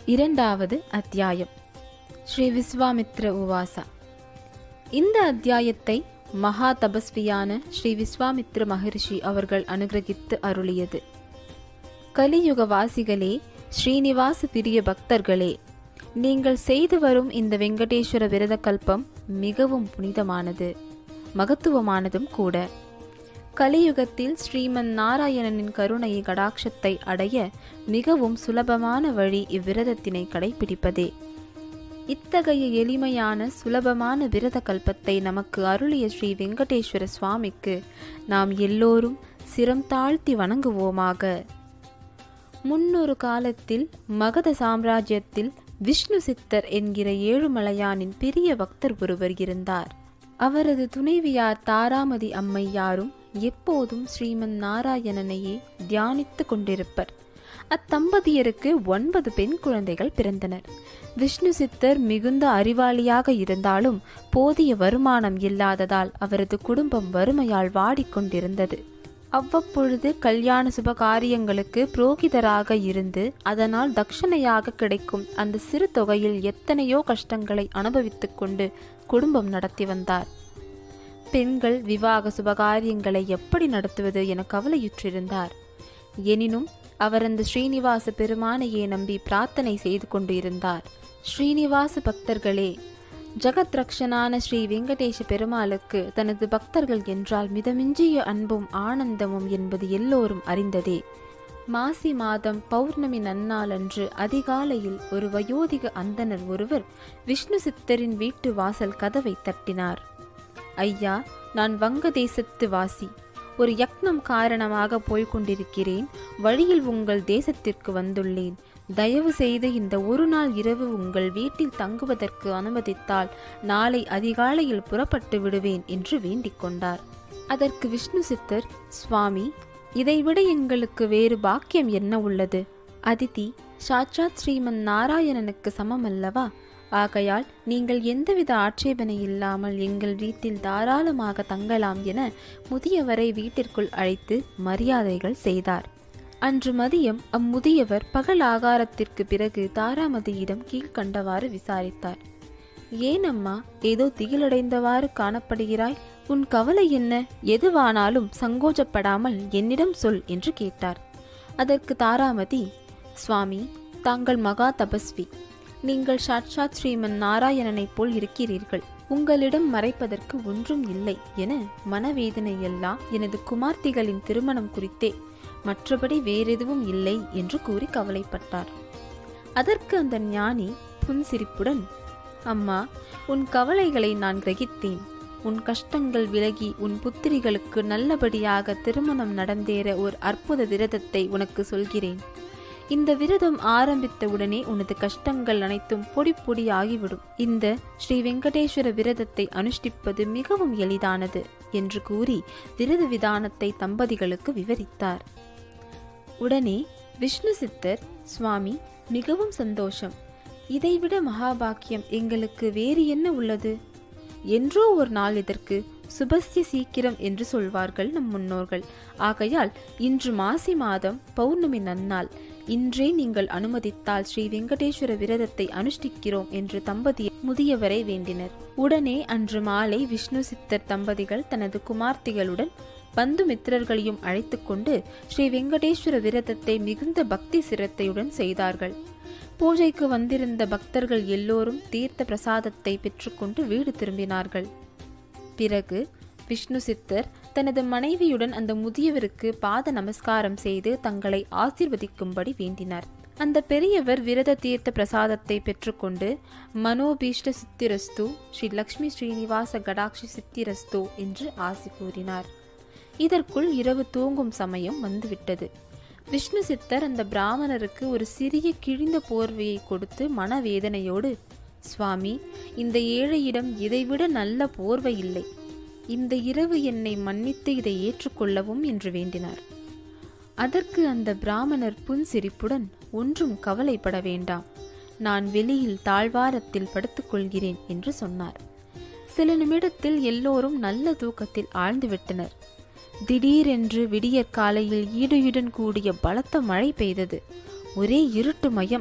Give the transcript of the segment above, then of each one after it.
இரண்டாவது அத்தியாயம் ஸ்ரீ விஸ்வாமித்ர உவாசா இந்த அத்தியாயத்தை மகா தபஸ்வியான ஸ்ரீ விஸ்வாமித்ர மகரிஷி அவர்கள் அனுகிரகித்து அருளியது கலியுக வாசிகளே ஸ்ரீனிவாச பிரிய பக்தர்களே நீங்கள் செய்து வரும் இந்த வெங்கடேஸ்வர விரத கல்பம் மிகவும் புனிதமானது மகத்துவமானதும் கூட கலியுகத்தில் ஸ்ரீமன் நாராயணனின் கருணையை கடாட்சத்தை அடைய மிகவும் சுலபமான வழி இவ்விரதத்தினை கடைபிடிப்பதே இத்தகைய எளிமையான சுலபமான விரத கல்பத்தை நமக்கு அருளிய ஸ்ரீ வெங்கடேஸ்வர சுவாமிக்கு நாம் எல்லோரும் சிரம் தாழ்த்தி வணங்குவோமாக முன்னொரு காலத்தில் மகத சாம்ராஜ்யத்தில் விஷ்ணு சித்தர் என்கிற ஏழுமலையானின் பெரிய பக்தர் ஒருவர் இருந்தார் அவரது துணைவியார் தாராமதி அம்மையாரும் எப்போதும் ஸ்ரீமன் நாராயணனையே தியானித்து கொண்டிருப்பர் அத்தம்பதியருக்கு ஒன்பது பெண் குழந்தைகள் பிறந்தனர் விஷ்ணு சித்தர் மிகுந்த அறிவாளியாக இருந்தாலும் போதிய வருமானம் இல்லாததால் அவரது குடும்பம் வறுமையால் வாடிக்கொண்டிருந்தது அவ்வப்பொழுது கல்யாண சுப காரியங்களுக்கு புரோகிதராக இருந்து அதனால் தட்சணையாக கிடைக்கும் அந்த சிறு தொகையில் எத்தனையோ கஷ்டங்களை அனுபவித்துக் கொண்டு குடும்பம் நடத்தி வந்தார் பெண்கள் விவாக சுபகாரியங்களை எப்படி நடத்துவது என கவலையுற்றிருந்தார் எனினும் அவர் அந்த ஸ்ரீனிவாச பெருமானையே நம்பி பிரார்த்தனை செய்து கொண்டு இருந்தார் ஸ்ரீனிவாச பக்தர்களே ஜகத் ரக்ஷனான ஸ்ரீ வெங்கடேஷ பெருமாளுக்கு தனது பக்தர்கள் என்றால் மிதமிஞ்சிய அன்பும் ஆனந்தமும் என்பது எல்லோரும் அறிந்ததே மாசி மாதம் பௌர்ணமி நன்னாளன்று அதிகாலையில் ஒரு வயோதிக அந்தணர் ஒருவர் விஷ்ணு சித்தரின் வீட்டு வாசல் கதவை தட்டினார் ஐயா நான் வங்க தேசத்து வாசி ஒரு யக்னம் காரணமாக போய்க் கொண்டிருக்கிறேன் வழியில் உங்கள் தேசத்திற்கு வந்துள்ளேன் தயவு செய்து இந்த ஒரு நாள் இரவு உங்கள் வீட்டில் தங்குவதற்கு அனுமதித்தால் நாளை அதிகாலையில் புறப்பட்டு விடுவேன் என்று வேண்டிக் கொண்டார் அதற்கு விஷ்ணு சித்தர் சுவாமி இதைவிட எங்களுக்கு வேறு பாக்கியம் என்ன உள்ளது அதிதி சாட்சாத் ஸ்ரீமன் நாராயணனுக்கு சமம் அல்லவா ஆகையால் நீங்கள் எந்தவித ஆட்சேபனை இல்லாமல் எங்கள் வீட்டில் தாராளமாக தங்கலாம் என முதியவரை வீட்டிற்குள் அழைத்து மரியாதைகள் செய்தார் அன்று மதியம் அம்முதியவர் பகல் ஆகாரத்திற்கு பிறகு தாராமதியிடம் கீழ்கண்டவாறு விசாரித்தார் ஏன் அம்மா ஏதோ திகிலடைந்தவாறு காணப்படுகிறாய் உன் கவலை என்ன எதுவானாலும் சங்கோஜப்படாமல் என்னிடம் சொல் என்று கேட்டார் அதற்கு தாராமதி சுவாமி தாங்கள் மகா தபஸ்வி நீங்கள் சாட்சாத் ஸ்ரீமன் நாராயணனைப் போல் இருக்கிறீர்கள் உங்களிடம் மறைப்பதற்கு ஒன்றும் இல்லை என மனவேதனை எல்லாம் எனது குமார்த்திகளின் திருமணம் குறித்தே மற்றபடி வேறெதுவும் இல்லை என்று கூறி கவலைப்பட்டார் அதற்கு அந்த ஞானி புன்சிரிப்புடன் அம்மா உன் கவலைகளை நான் கிரகித்தேன் உன் கஷ்டங்கள் விலகி உன் புத்திரிகளுக்கு நல்லபடியாக திருமணம் நடந்தேற ஒரு அற்புத விரதத்தை உனக்கு சொல்கிறேன் இந்த விரதம் ஆரம்பித்த உடனே உனது கஷ்டங்கள் அனைத்தும் பொடி பொடி ஆகிவிடும் இந்த ஸ்ரீ வெங்கடேஸ்வர விரதத்தை அனுஷ்டிப்பது மிகவும் எளிதானது என்று கூறி விரத விதானத்தை தம்பதிகளுக்கு விவரித்தார் உடனே விஷ்ணு சித்தர் சுவாமி மிகவும் சந்தோஷம் இதைவிட மகாபாக்கியம் எங்களுக்கு வேறு என்ன உள்ளது என்றோ ஒரு நாள் இதற்கு சுபஸ்ய சீக்கிரம் என்று சொல்வார்கள் நம் முன்னோர்கள் ஆகையால் இன்று மாசி மாதம் பௌர்ணமி நன்னாள் இன்றே நீங்கள் அனுமதித்தால் ஸ்ரீ வெங்கடேஸ்வர விரதத்தை அனுஷ்டிக்கிறோம் என்று தம்பதி முதியவரை வேண்டினர் உடனே அன்று மாலை விஷ்ணு சித்தர் தம்பதிகள் தனது குமார்த்திகளுடன் பந்து மித்திரர்களையும் அழைத்து கொண்டு ஸ்ரீ வெங்கடேஸ்வர விரதத்தை மிகுந்த பக்தி சிரத்தையுடன் செய்தார்கள் பூஜைக்கு வந்திருந்த பக்தர்கள் எல்லோரும் தீர்த்த பிரசாதத்தை பெற்றுக்கொண்டு வீடு திரும்பினார்கள் பிறகு விஷ்ணு சித்தர் தனது மனைவியுடன் அந்த முதியவருக்கு பாத நமஸ்காரம் செய்து தங்களை ஆசிர்வதிக்கும்படி வேண்டினார் அந்த பெரியவர் விரத தீர்த்த பிரசாதத்தை பெற்றுக்கொண்டு மனோபீஷ்ட சித்திரஸ்து ஸ்ரீ லக்ஷ்மி ஸ்ரீனிவாச கடாட்சி சித்திரஸ்து என்று ஆசி கூறினார் இதற்குள் இரவு தூங்கும் சமயம் வந்துவிட்டது விஷ்ணு சித்தர் அந்த பிராமணருக்கு ஒரு சிறிய கிழிந்த போர்வையை கொடுத்து மனவேதனையோடு சுவாமி இந்த ஏழையிடம் இதைவிட நல்ல போர்வை இல்லை இந்த இரவு என்னை மன்னித்து இதை ஏற்றுக்கொள்ளவும் என்று வேண்டினார் அதற்கு அந்த பிராமணர் புன்சிரிப்புடன் ஒன்றும் கவலைப்பட வேண்டாம் நான் வெளியில் தாழ்வாரத்தில் படுத்துக்கொள்கிறேன் என்று சொன்னார் சில நிமிடத்தில் எல்லோரும் நல்ல தூக்கத்தில் ஆழ்ந்துவிட்டனர் திடீரென்று விடியற் காலையில் ஈடுயுடன் கூடிய பலத்த மழை பெய்தது ஒரே இருட்டு மயம்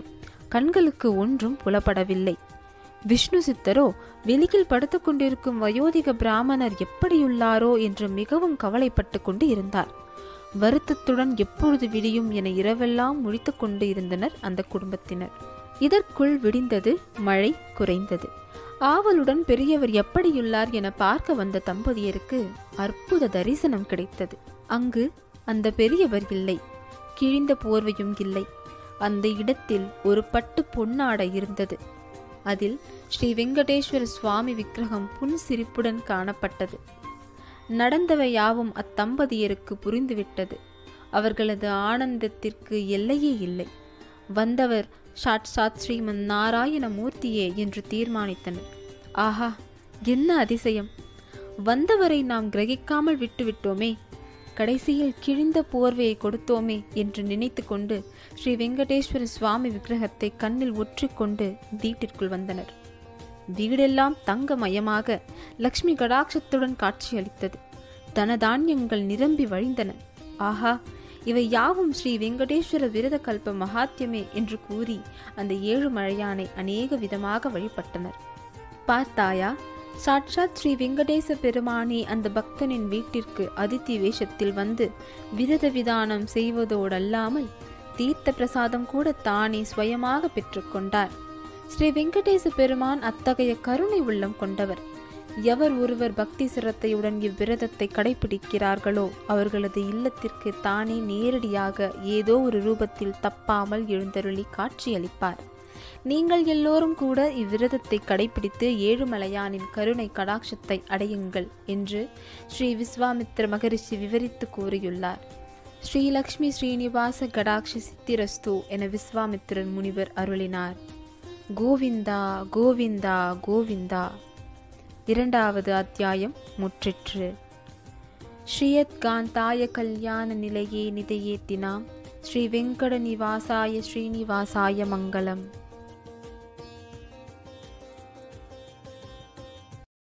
கண்களுக்கு ஒன்றும் புலப்படவில்லை விஷ்ணு சித்தரோ வெளியில் படுத்துக் கொண்டிருக்கும் வயோதிக பிராமணர் எப்படியுள்ளாரோ என்று மிகவும் கவலைப்பட்டு கொண்டு இருந்தார் வருத்தத்துடன் எப்பொழுது விடியும் என இரவெல்லாம் முழித்துக் கொண்டு இருந்தனர் அந்த குடும்பத்தினர் இதற்குள் விடிந்தது மழை குறைந்தது ஆவலுடன் பெரியவர் எப்படியுள்ளார் என பார்க்க வந்த தம்பதியருக்கு அற்புத தரிசனம் கிடைத்தது அங்கு அந்த பெரியவர் இல்லை கிழிந்த போர்வையும் இல்லை அந்த இடத்தில் ஒரு பட்டு பொன்னாடை இருந்தது அதில் ஸ்ரீ வெங்கடேஸ்வர சுவாமி விக்கிரகம் புன்சிரிப்புடன் காணப்பட்டது நடந்தவை யாவும் அத்தம்பதியருக்கு புரிந்துவிட்டது அவர்களது ஆனந்தத்திற்கு எல்லையே இல்லை வந்தவர் சாட்சாத் ஸ்ரீமன் நாராயண மூர்த்தியே என்று தீர்மானித்தனர் ஆஹா என்ன அதிசயம் வந்தவரை நாம் கிரகிக்காமல் விட்டுவிட்டோமே கடைசியில் கிழிந்த போர்வையை கொடுத்தோமே என்று நினைத்து கொண்டு ஸ்ரீ வெங்கடேஸ்வர சுவாமி விக்கிரகத்தை கண்ணில் ஒற்றிக்கொண்டு வீட்டிற்குள் வந்தனர் வீடெல்லாம் தங்கமயமாக லக்ஷ்மி கடாட்சத்துடன் காட்சியளித்தது தனதானியங்கள் நிரம்பி வழிந்தன ஆஹா இவை யாவும் ஸ்ரீ வெங்கடேஸ்வர விரத கல்ப மகாத்யமே என்று கூறி அந்த ஏழு மழையானை அநேக விதமாக வழிபட்டனர் பார்த்தாயா சாட்சாத் ஸ்ரீ வெங்கடேச பெருமானே அந்த பக்தனின் வீட்டிற்கு அதித்தி வேஷத்தில் வந்து விரத விதானம் செய்வதோடல்லாமல் தீர்த்த பிரசாதம் கூட தானே ஸ்வயமாக பெற்றுக்கொண்டார் ஸ்ரீ வெங்கடேச பெருமான் அத்தகைய கருணை உள்ளம் கொண்டவர் எவர் ஒருவர் பக்தி சிரத்தையுடன் இவ்விரதத்தை கடைபிடிக்கிறார்களோ அவர்களது இல்லத்திற்கு தானே நேரடியாக ஏதோ ஒரு ரூபத்தில் தப்பாமல் எழுந்தருளி காட்சியளிப்பார் நீங்கள் எல்லோரும் கூட இவ்விரதத்தை கடைபிடித்து ஏழுமலையானின் கருணை கடாட்சத்தை அடையுங்கள் என்று ஸ்ரீ விஸ்வாமித்திர மகரிஷி விவரித்து கூறியுள்ளார் ஸ்ரீலக்ஷ்மி ஸ்ரீனிவாச கடாட்ச சித்திரஸ்து என விஸ்வாமித்திரன் முனிவர் அருளினார் கோவிந்தா கோவிந்தா கோவிந்தா இரண்டாவது அத்தியாயம் முற்றிற்று ஸ்ரீயத்காந்தாய கல்யாண நிலையே நிதையேத்தினாம் ஸ்ரீ வெங்கட நிவாசாய ஸ்ரீனிவாசாய மங்களம்